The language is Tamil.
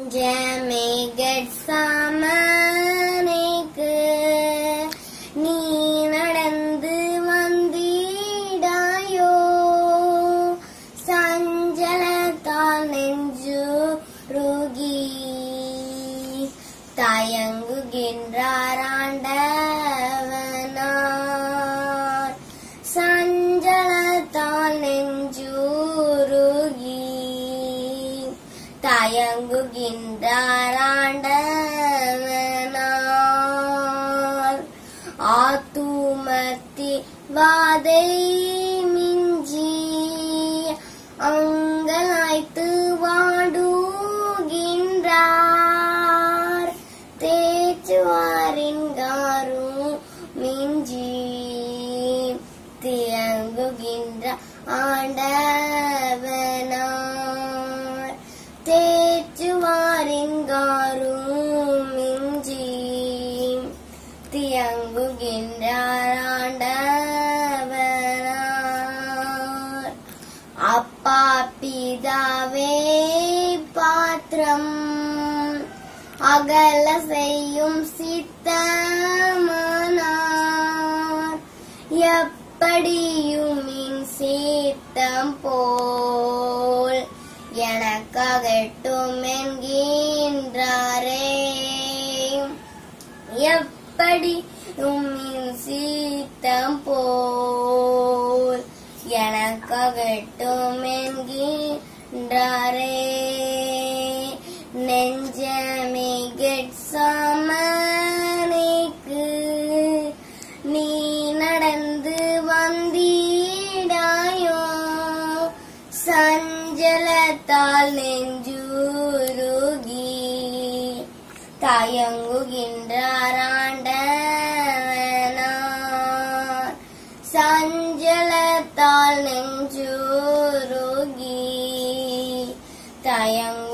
நெஞ்சமே கட்சாமனைக்கு நீ நடந்து வந்திடாயோ சஞ்சலத்தால் நெஞ்சு ருகி தயங்குகின்றார் ஆண்டவனார் சஞ்சலத்தால் நெஞ்சூருகி தயங்குகின்றார் ஆண்டவனார் ஆத்துமத்தி வாதை மிஞ்சி அங்கலாய்த்து வாடுகின்றார் தேச்சுவாரின் காரும் மிஞ்சி தியங்குகின்ற ஆண்டவனார் தேச்சுவாரின் காரும் மிஞ்சி தியங்குகின்றார் ஆண்டவனார் அப்பா பிதாவே பாத்திரம் அகல செய்யும் சித்தமானார் எப்படியும் மின் சீத்தம் போல் எனக்காகட்டும் என்கின்றாரே எப்படி உம்மின் சீத்தம் போல் எனக்காகட்டும் என்கின்றாரே நெஞ்சமே கெட்சாமனைக்கு நீ நடந்து வந்திடாயோ சஞ்சலத்தால் நெஞ்சுருகி தயங்குகின்றார் ஆண்டவனார் சஞ்சலத்தால் நெஞ்சுருகி தயங்கு